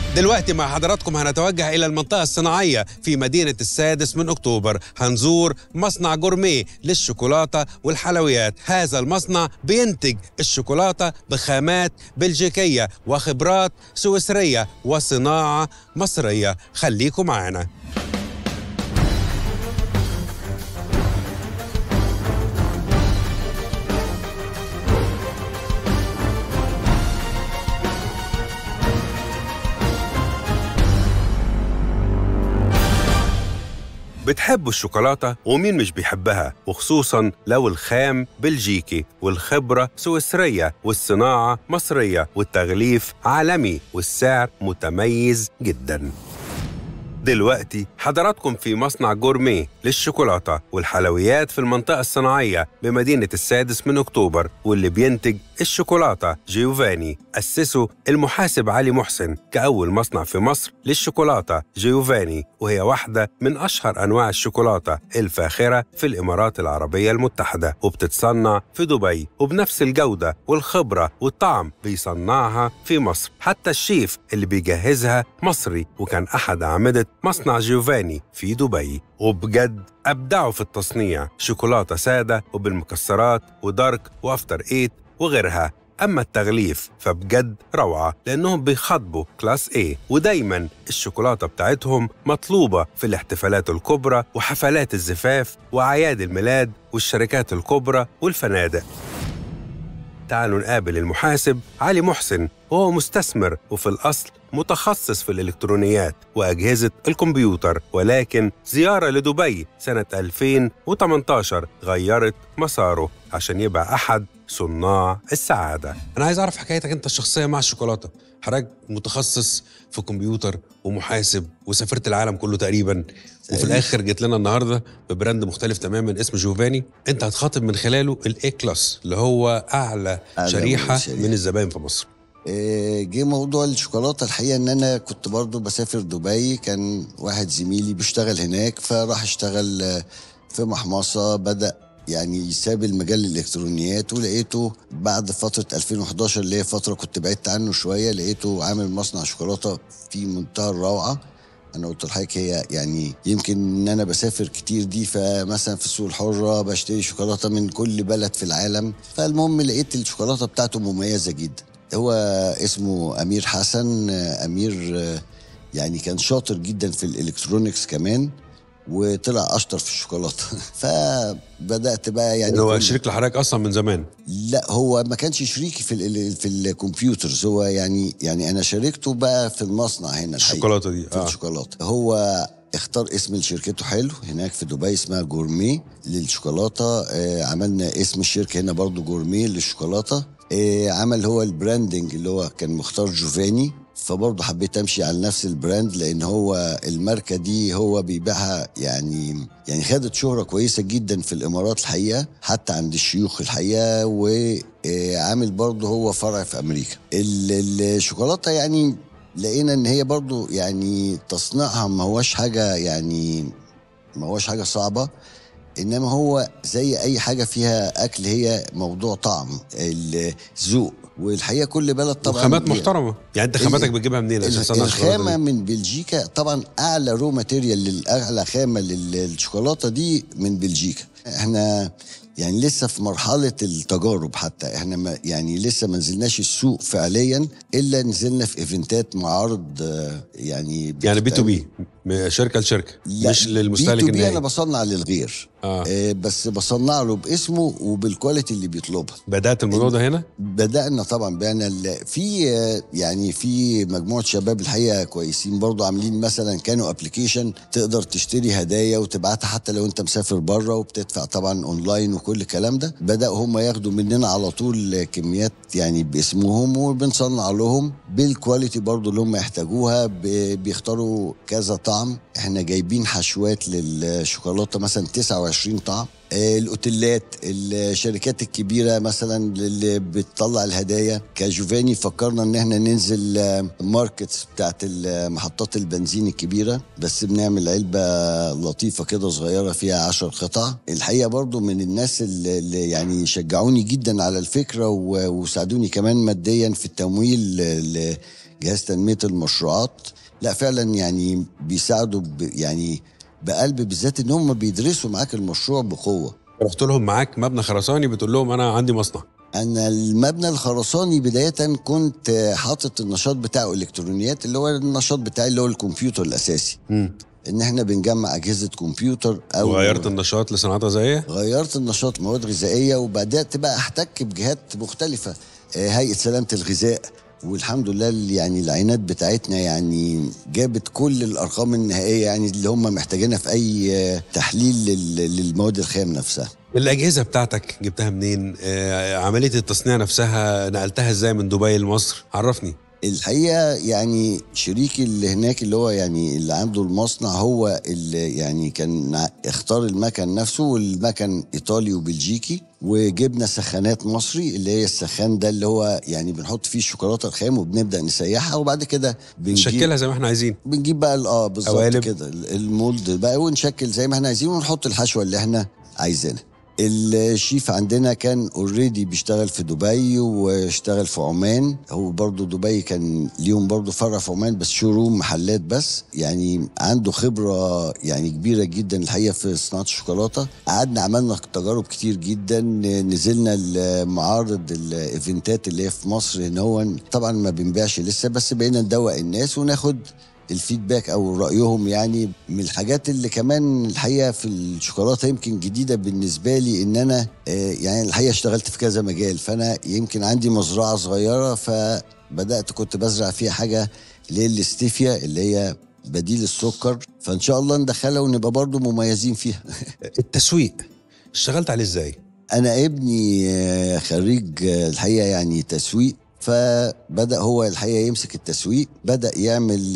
دلوقتي مع حضراتكم هنتوجه إلى المنطقة الصناعية في مدينة السادس من أكتوبر هنزور مصنع جورميه للشوكولاتة والحلويات هذا المصنع بينتج الشوكولاتة بخامات بلجيكية وخبرات سويسرية وصناعة مصرية خليكم معنا بتحبوا الشوكولاتة ومين مش بيحبها وخصوصا لو الخام بلجيكي والخبرة سويسرية والصناعة مصرية والتغليف عالمي والسعر متميز جداً دلوقتي حضراتكم في مصنع جورميه للشوكولاتة والحلويات في المنطقة الصناعية بمدينة السادس من أكتوبر واللي بينتج الشوكولاتة جيوفاني أسسه المحاسب علي محسن كأول مصنع في مصر للشوكولاتة جيوفاني وهي واحدة من أشهر أنواع الشوكولاتة الفاخرة في الإمارات العربية المتحدة وبتتصنع في دبي وبنفس الجودة والخبرة والطعم بيصنعها في مصر حتى الشيف اللي بيجهزها مصري وكان أحد أعمدة مصنع جيوفاني في دبي وبجد أبدعوا في التصنيع شوكولاتة سادة وبالمكسرات ودارك وأفتر إيت وغيرها أما التغليف فبجد روعة لأنهم بيخاطبوا كلاس A ودايما الشوكولاتة بتاعتهم مطلوبة في الاحتفالات الكبرى وحفلات الزفاف وأعياد الميلاد والشركات الكبرى والفنادق تعالوا نقابل المحاسب علي محسن وهو مستثمر وفي الأصل متخصص في الإلكترونيات وأجهزة الكمبيوتر ولكن زيارة لدبي سنة 2018 غيرت مساره عشان يبقى أحد صناع السعادة أنا عايز أعرف حكايتك أنت الشخصية مع الشوكولاتة حضرتك متخصص في كمبيوتر ومحاسب وسافرت العالم كله تقريبا وفي الاخر جيت لنا النهارده ببراند مختلف تماما اسمه جوفاني انت هتخاطب من خلاله الاي كلاس اللي هو اعلى أعلى شريحه شريحة. من الزباين في مصر آه، جه موضوع الشوكولاته الحقيقه ان انا كنت برضو بسافر دبي كان واحد زميلي بيشتغل هناك فراح اشتغل آه، في محمصه بدا يعني ساب المجال الالكترونيات ولقيته بعد فتره 2011 اللي هي فتره كنت بعدت عنه شويه لقيته عامل مصنع شوكولاته في منتهى الروعه انا قلت لحضرتك هي يعني يمكن ان انا بسافر كتير دي فمثلا في السوق الحره بشتري شوكولاته من كل بلد في العالم فالمهم لقيت الشوكولاته بتاعته مميزه جدا هو اسمه امير حسن امير يعني كان شاطر جدا في الالكترونيكس كمان وطلع اشطر في الشوكولاته فبدات بقى يعني اللي هو كل- شريك لحضرتك اصلا من زمان لا هو ما كانش شريكي في ال في الكمبيوترز هو يعني يعني انا شاركته بقى في المصنع هنا الحقيقة. الشوكولاته دي في اه الشوكولاته هو اختار اسم لشركته حلو هناك في دبي اسمها جورمي للشوكولاته آه عملنا اسم الشركه هنا برضو جورمي للشوكولاته آه عمل هو البراندنج اللي هو كان مختار جوفاني فبرضه حبيت امشي على نفس البراند لان هو الماركه دي هو بيبيعها يعني يعني خدت شهره كويسه جدا في الامارات الحقيقه حتى عند الشيوخ الحقيقه وعامل برضه هو فرع في امريكا ال- الشوكولاته يعني لقينا ان هي برضو يعني تصنيعها ما هوش حاجه يعني ما هوش حاجه صعبه انما هو زي اي حاجه فيها اكل هي موضوع طعم الذوق والحقيقه كل بلد طبعا وخامات ليها- محترمه يعني انت خاماتك ال- بتجيبها منين عشان تصنع الشوكولاته الخامه دي؟ من بلجيكا طبعا اعلى رو ماتيريال اعلى خامه للشوكولاته دي من بلجيكا احنا يعني لسه في مرحله التجارب حتى احنا ما يعني لسه ما نزلناش السوق فعليا الا نزلنا في ايفنتات معارض آه، يعني يعني بي تو بتتعمل- بي شركه لشركه لا مش للمستهلك بي تو بي انا النهائي بصنع للغير آه. آه بس بصنع له باسمه وبالكواليتي اللي بيطلبها بدات الموضوع ده هنا بدأنا طبعا بعنا ال- في آه، يعني في مجموعة شباب الحقيقة كويسين برضو عاملين مثلا كانوا ابلكيشن تقدر تشتري هدايا وتبعتها حتى لو انت مسافر بره وبتدفع طبعا اونلاين وكل الكلام ده بدأوا هم ياخدوا مننا على طول كميات يعني باسمهم وبنصنع لهم بالكواليتي برضو اللي هم يحتاجوها ب- بيختاروا كذا طعم احنا جايبين حشوات للشوكولاتة مثلا 29 طعم آه، الاوتيلات الشركات الكبيره مثلا اللي بتطلع الهدايا كجوفاني فكرنا ان احنا ننزل آه، ماركتس بتاعت محطات البنزين الكبيره بس بنعمل علبه لطيفه كده صغيره فيها عشر قطع الحقيقه برضو من الناس اللي يعني شجعوني جدا على الفكره وساعدوني كمان ماديا في التمويل لجهاز تنميه المشروعات لا فعلا يعني بيساعدوا يعني بقلب بالذات ان هم بيدرسوا معاك المشروع بقوه رحت لهم معاك مبنى خرساني بتقول لهم انا عندي مصنع انا المبنى الخرساني بدايه كنت حاطط النشاط بتاعه الكترونيات اللي هو النشاط بتاعي اللي هو الكمبيوتر الاساسي م. ان احنا بنجمع اجهزه كمبيوتر او وغيرت النشاط لصناعات غذائيه غيرت النشاط مواد غذائيه وبدات بقى احتك بجهات مختلفه آه، هيئه سلامه الغذاء والحمد لله يعني العينات بتاعتنا يعني جابت كل الارقام النهائيه يعني اللي هم محتاجينها في اي تحليل للمواد الخام نفسها الاجهزه بتاعتك جبتها منين آه، عمليه التصنيع نفسها نقلتها ازاي من دبي لمصر عرفني الحقيقه يعني شريكي اللي هناك اللي هو يعني اللي عنده المصنع هو اللي يعني كان اختار المكن نفسه والمكن ايطالي وبلجيكي وجبنا سخانات مصري اللي هي السخان ده اللي هو يعني بنحط فيه الشوكولاته الخام وبنبدا نسيحها وبعد كده نشكلها زي ما احنا عايزين بنجيب بقى اه بالظبط كده المولد بقى ونشكل زي ما احنا عايزين ونحط الحشوه اللي احنا عايزينها الشيف عندنا كان اوريدي بيشتغل في دبي واشتغل في عمان هو برضه دبي كان ليهم برضه فرع في عمان بس شوروم محلات بس يعني عنده خبره يعني كبيره جدا الحقيقه في صناعه الشوكولاته قعدنا عملنا تجارب كتير جدا نزلنا المعارض الايفنتات اللي هي في مصر ان هو طبعا ما بنبيعش لسه بس بقينا ندوق الناس وناخد الفيدباك او رايهم يعني من الحاجات اللي كمان الحقيقه في الشوكولاته يمكن جديده بالنسبه لي ان انا آه، يعني الحقيقه اشتغلت في كذا مجال فانا يمكن عندي مزرعه صغيره فبدات كنت بزرع فيها حاجه اللي هي الاستيفيا اللي هي بديل السكر فان شاء الله ندخلها ونبقى برضو مميزين فيها التسويق اشتغلت عليه ازاي انا ابني آه، خريج آه، الحقيقه يعني تسويق فبدا هو الحقيقه يمسك التسويق بدا يعمل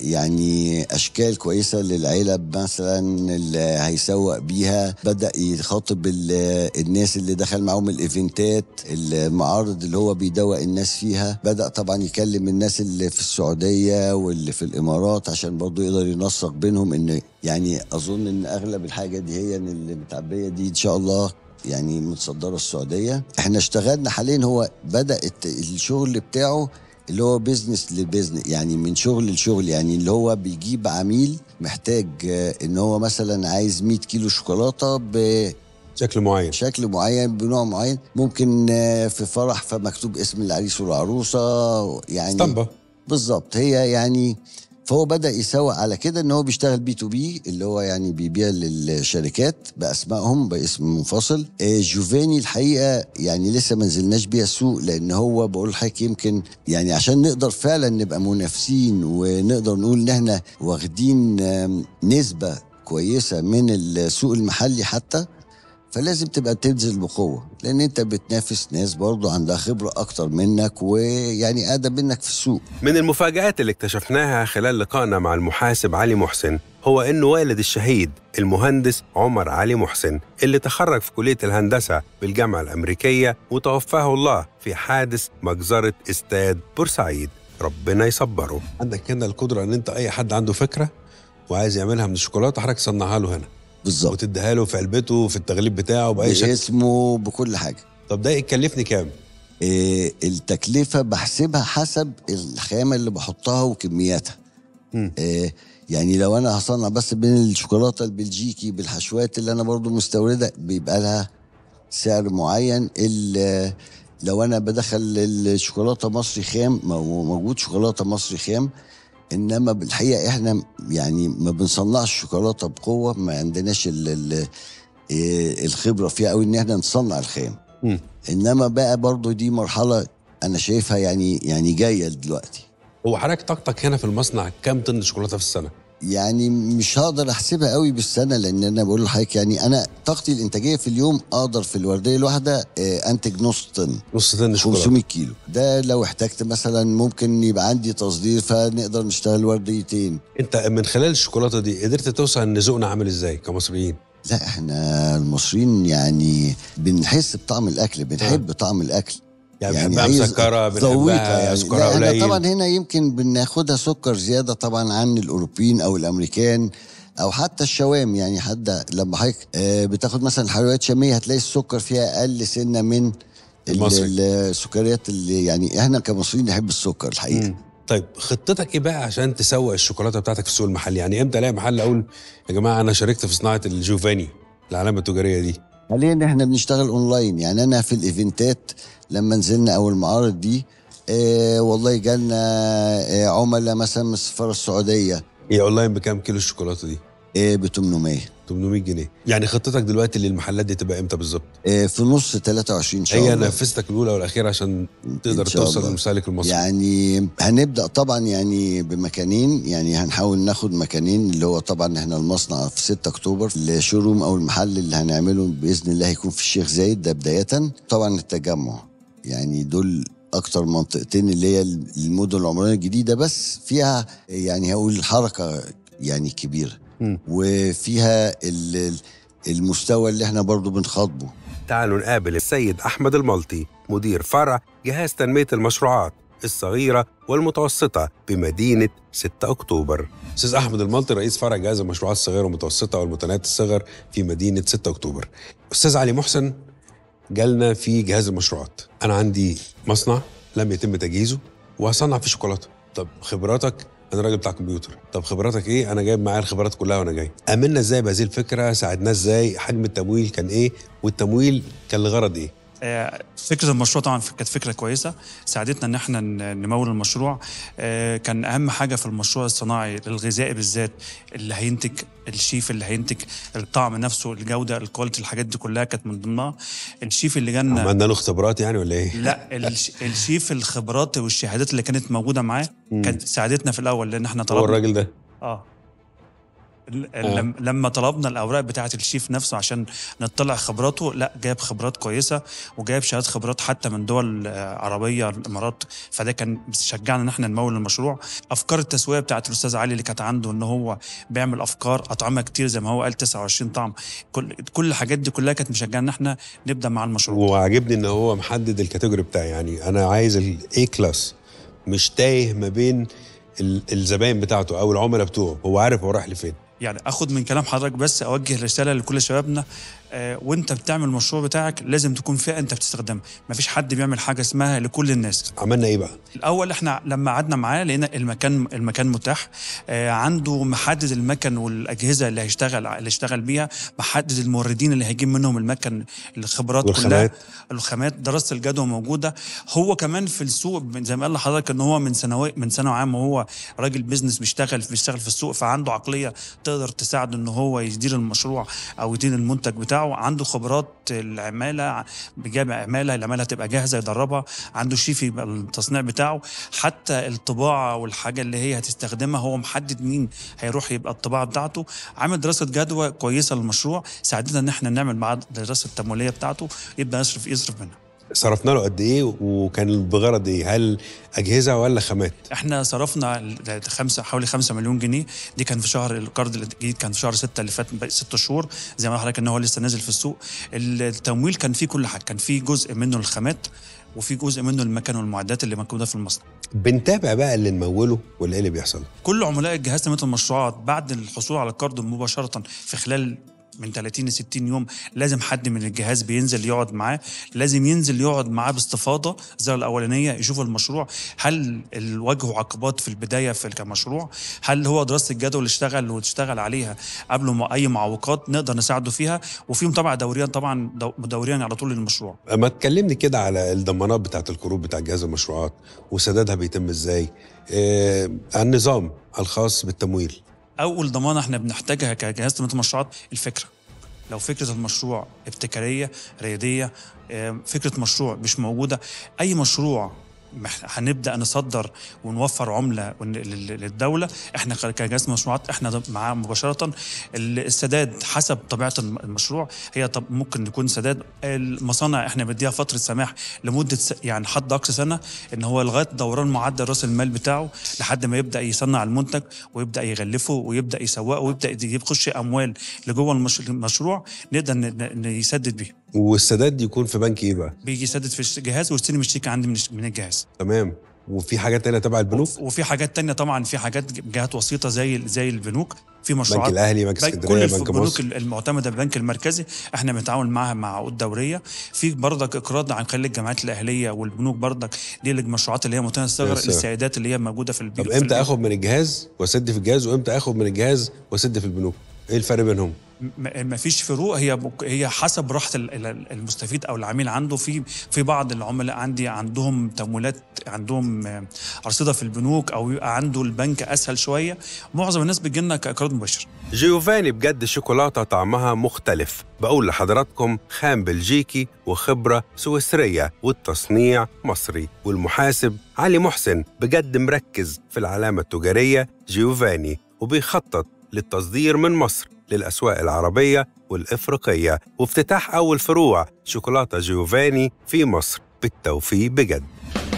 يعني اشكال كويسه للعلب مثلا اللي هيسوق بيها بدا يخاطب الناس اللي دخل معاهم الايفنتات المعارض اللي هو بيدوق الناس فيها بدا طبعا يكلم الناس اللي في السعوديه واللي في الامارات عشان برضه يقدر ينسق بينهم ان يعني اظن ان اغلب الحاجه دي هي اللي متعبيه دي ان شاء الله يعني متصدره السعوديه احنا اشتغلنا حاليا هو بدا الشغل بتاعه اللي هو بيزنس لبيزنس يعني من شغل لشغل يعني اللي هو بيجيب عميل محتاج ان هو مثلا عايز 100 كيلو شوكولاته ب شكل معين شكل معين بنوع معين ممكن في فرح فمكتوب اسم العريس والعروسه يعني اسطمبه بالظبط هي يعني فهو بدا يسوق على كده ان هو بيشتغل بي تو بي اللي هو يعني بيبيع للشركات باسمائهم باسم منفصل آه، جوفاني الحقيقه يعني لسه ما نزلناش بيها السوق لان هو بقول لحضرتك يمكن يعني عشان نقدر فعلا نبقى منافسين ونقدر نقول ان احنا واخدين نسبه كويسه من السوق المحلي حتى فلازم تبقى تنزل بقوه لان انت بتنافس ناس برضه عندها خبره اكتر منك ويعني اقدم منك في السوق من المفاجات اللي اكتشفناها خلال لقائنا مع المحاسب علي محسن هو انه والد الشهيد المهندس عمر علي محسن اللي تخرج في كليه الهندسه بالجامعه الامريكيه وتوفاه الله في حادث مجزره استاد بورسعيد ربنا يصبره عندك هنا القدره ان انت اي حد عنده فكره وعايز يعملها من الشوكولاته حضرتك تصنعها له هنا بالظبط وتديها له في علبته في التغليف بتاعه باي شكل باسمه بكل حاجه طب ده يكلفني كام؟ إيه التكلفه بحسبها حسب الخامه اللي بحطها وكمياتها إيه يعني لو انا هصنع بس بين الشوكولاته البلجيكي بالحشوات اللي انا برضو مستورده بيبقى لها سعر معين لو انا بدخل الشوكولاته مصري خام موجود شوكولاته مصري خام انما بالحقيقه احنا يعني ما بنصنعش شوكولاته بقوه ما عندناش ال ال إيه، الخبره فيها قوي ان احنا نصنع الخام م. انما بقى برضو دي مرحله انا شايفها يعني يعني جايه دلوقتي هو حضرتك طاقتك هنا في المصنع كام طن شوكولاته في السنه يعني مش هقدر احسبها قوي بالسنه لان انا بقول لحضرتك يعني انا طاقتي الانتاجيه في اليوم اقدر في الورديه الواحده آه، انتج نص طن نص طن شوكولاته 500 كيلو ده لو احتجت مثلا ممكن يبقى عندي تصدير فنقدر نشتغل ورديتين انت من خلال الشوكولاته دي قدرت توصل ان ذوقنا عامل ازاي كمصريين لا احنا المصريين يعني بنحس بطعم الاكل بنحب طعم الاكل يعني, يعني بنحبها عايز مسكره ذويقة بنحبها يعني سكرها لا احنا قليل طبعا هنا يمكن بناخدها سكر زياده طبعا عن الاوروبيين او الامريكان او حتى الشوام يعني حتى لما حضرتك آه، بتاخد مثلا الحلويات الشاميه هتلاقي السكر فيها اقل سنه من ال- المصري. ال- السكريات اللي يعني احنا كمصريين نحب السكر الحقيقه مم. طيب خطتك ايه بقى عشان تسوق الشوكولاته بتاعتك في السوق المحلي يعني امتى الاقي محل اقول يا جماعه انا شاركت في صناعه الجوفاني العلامه التجاريه دي حاليا احنا بنشتغل اونلاين يعني انا في الايفنتات لما نزلنا او المعارض دي آه والله جالنا آه عملاء مثلا من السفاره السعوديه هي اونلاين بكام كيلو الشوكولاته دي آه ب 800 800 جنيه يعني خطتك دلوقتي للمحلات دي تبقى امتى بالظبط آه في نص 23 ان شاء هي الله نفذتك الاولى والاخيره عشان تقدر إن شاء توصل الله. للمستهلك المصري يعني هنبدا طبعا يعني بمكانين يعني هنحاول ناخد مكانين اللي هو طبعا احنا المصنع في 6 اكتوبر الشوروم او المحل اللي هنعمله باذن الله هيكون في الشيخ زايد ده بدايه طبعا التجمع يعني دول اكتر منطقتين اللي هي المدن العمرانيه الجديده بس فيها يعني هقول الحركه يعني كبيره مم. وفيها ال- ال- المستوى اللي احنا برضو بنخاطبه تعالوا نقابل السيد أحمد الملطي مدير فرع جهاز تنمية المشروعات الصغيرة والمتوسطة بمدينة 6 أكتوبر أستاذ أحمد الملطي رئيس فرع جهاز المشروعات الصغيرة والمتوسطة والمتناهية الصغر في مدينة 6 أكتوبر أستاذ علي محسن جالنا في جهاز المشروعات أنا عندي مصنع لم يتم تجهيزه وهصنع فيه شوكولاتة طب خبراتك انا راجل بتاع كمبيوتر طب خبراتك ايه انا جايب معايا الخبرات كلها وانا جاي امنا ازاي بهذه الفكره ساعدناه ازاي حجم التمويل كان ايه والتمويل كان لغرض ايه آه، فكره المشروع طبعا كانت فكره كويسه ساعدتنا ان احنا ن- نمول المشروع آه، كان اهم حاجه في المشروع الصناعي الغذائي بالذات اللي هينتج الشيف اللي هينتج الطعم نفسه الجوده الكواليتي الحاجات دي كلها كانت من ضمنها الشيف اللي جالنا عملنا له اختبارات يعني ولا ايه لا الش- الشيف الخبرات والشهادات اللي كانت موجوده معاه مم. كانت ساعدتنا في الاول لان احنا هو طلبنا الراجل ده اه ال- لم- لما طلبنا الاوراق بتاعه الشيف نفسه عشان نطلع خبراته لا جاب خبرات كويسه وجاب شهادات خبرات حتى من دول آه، عربيه الامارات فده كان شجعنا ان احنا نمول المشروع افكار التسويه بتاعه الاستاذ علي اللي كانت عنده ان هو بيعمل افكار اطعمه كتير زي ما هو قال 29 طعم كل كل الحاجات دي كلها كانت مشجعنا ان احنا نبدا مع المشروع وعجبني ان هو محدد الكاتيجوري بتاعي يعني انا عايز الاي كلاس مش تايه ما بين ال- الزباين بتاعته او العملاء بتوعه هو عارف هو رايح لفين يعني اخد من كلام حضرتك بس اوجه رساله لكل شبابنا آه وانت بتعمل المشروع بتاعك لازم تكون فئه انت بتستخدمها مفيش حد بيعمل حاجه اسمها لكل الناس عملنا ايه بقى الاول احنا لما قعدنا معاه لقينا المكان المكان متاح آه عنده محدد المكن والاجهزه اللي هيشتغل اللي اشتغل بيها محدد الموردين اللي هيجيب منهم المكن الخبرات والخامات. كلها الخامات دراسه الجدوى موجوده هو كمان في السوق زي ما قال لحضرتك ان هو من سنوات من سنه عام وهو راجل بيزنس بيشتغل بيشتغل في السوق فعنده عقليه تقدر تساعده ان هو يدير المشروع او يدير المنتج بتاعه عنده خبرات العماله بيجاب عماله العماله تبقى جاهزه يدربها عنده شيف يبقى التصنيع بتاعه حتى الطباعه والحاجه اللي هي هتستخدمها هو محدد مين هيروح يبقى الطباعه بتاعته عامل دراسه جدوى كويسه للمشروع ساعدنا ان احنا نعمل معاه دراسه التمويليه بتاعته يبدا يصرف يصرف منها صرفنا له قد ايه وكان بغرض ايه هل اجهزه ولا خامات احنا صرفنا ال- خمسة حوالي 5 مليون جنيه دي كان في شهر القرض الجديد كان في شهر 6 اللي فات بقى ست شهور زي ما حضرتك ان هو لسه نازل في السوق التمويل كان فيه كل حاجه كان فيه جزء منه الخامات وفي جزء منه المكن والمعدات اللي موجوده في المصنع بنتابع بقى اللي نموله ولا ايه اللي بيحصل كل عملاء الجهاز تنميه المشروعات بعد الحصول على القرض مباشره في خلال من 30 ل 60 يوم لازم حد من الجهاز بينزل يقعد معاه لازم ينزل يقعد معاه باستفاضه الزياره الاولانيه يشوف المشروع هل الواجهه عقبات في البدايه في كمشروع هل هو دراسه الجدوى اللي اشتغل واشتغل عليها قبله مع اي معوقات نقدر نساعده فيها وفي متابعه دوريا طبعا دو- دوريا على طول للمشروع ما تكلمني كده على الضمانات بتاعت القروض بتاع جهاز المشروعات وسدادها بيتم ازاي آه النظام الخاص بالتمويل اول ضمانه احنا بنحتاجها كجهاز تنميه المشروعات الفكره لو فكره المشروع ابتكاريه رياديه آه، فكره مشروع مش موجوده اي مشروع مح- هنبدا نصدر ونوفر عمله ون- لل- للدوله احنا ك- كجهاز مشروعات احنا ده معاه مباشره ال- السداد حسب طبيعه الم- المشروع هي طب ممكن يكون سداد المصانع احنا بنديها فتره سماح لمده س- يعني حد اقصى سنه ان هو لغايه دوران معدل راس المال بتاعه لحد ما يبدا يصنع المنتج ويبدا يغلفه ويبدا يسوقه ويبدا يجيب يخش اموال لجوه المش- المشروع نقدر ن- ن- يسدد بيها والسداد دي يكون في بنك ايه بقى بيجي يسدد في الجهاز ويستلم الشيك عندي من الش- من الجهاز تمام وفي حاجات تانية تبع البنوك وفي حاجات تانية طبعا في حاجات جهات وسيطه زي زي البنوك في بنك مشروعات الاهلي بنك بنك اسكندريه كل بنك البنوك مصر المعتمده بالبنك المركزي احنا بنتعاون معاها مع عقود دوريه في برضك اقراض عن خلال الجامعات الاهليه والبنوك برضك دي المشروعات اللي هي متناهيه الصغر يا سلام. للسيدات اللي هي موجوده في البيوت طب في امتى البيوت. اخد من الجهاز واسد في الجهاز وامتى اخد من الجهاز واسد في البنوك ايه الفرق بينهم ما فيش فروق هي مك- هي حسب راحه ال- ال- المستفيد او العميل عنده في في بعض العملاء عندي عندهم تمويلات عندهم آه، ارصده في البنوك او يبقى عنده البنك اسهل شويه معظم الناس بتجي لنا كاقراض مباشر جيوفاني بجد شوكولاتة طعمها مختلف بقول لحضراتكم خام بلجيكي وخبرة سويسرية والتصنيع مصري والمحاسب علي محسن بجد مركز في العلامة التجارية جيوفاني وبيخطط للتصدير من مصر للأسواق العربية والإفريقية وافتتاح أول فروع شوكولاتة جيوفاني في مصر بالتوفيق بجد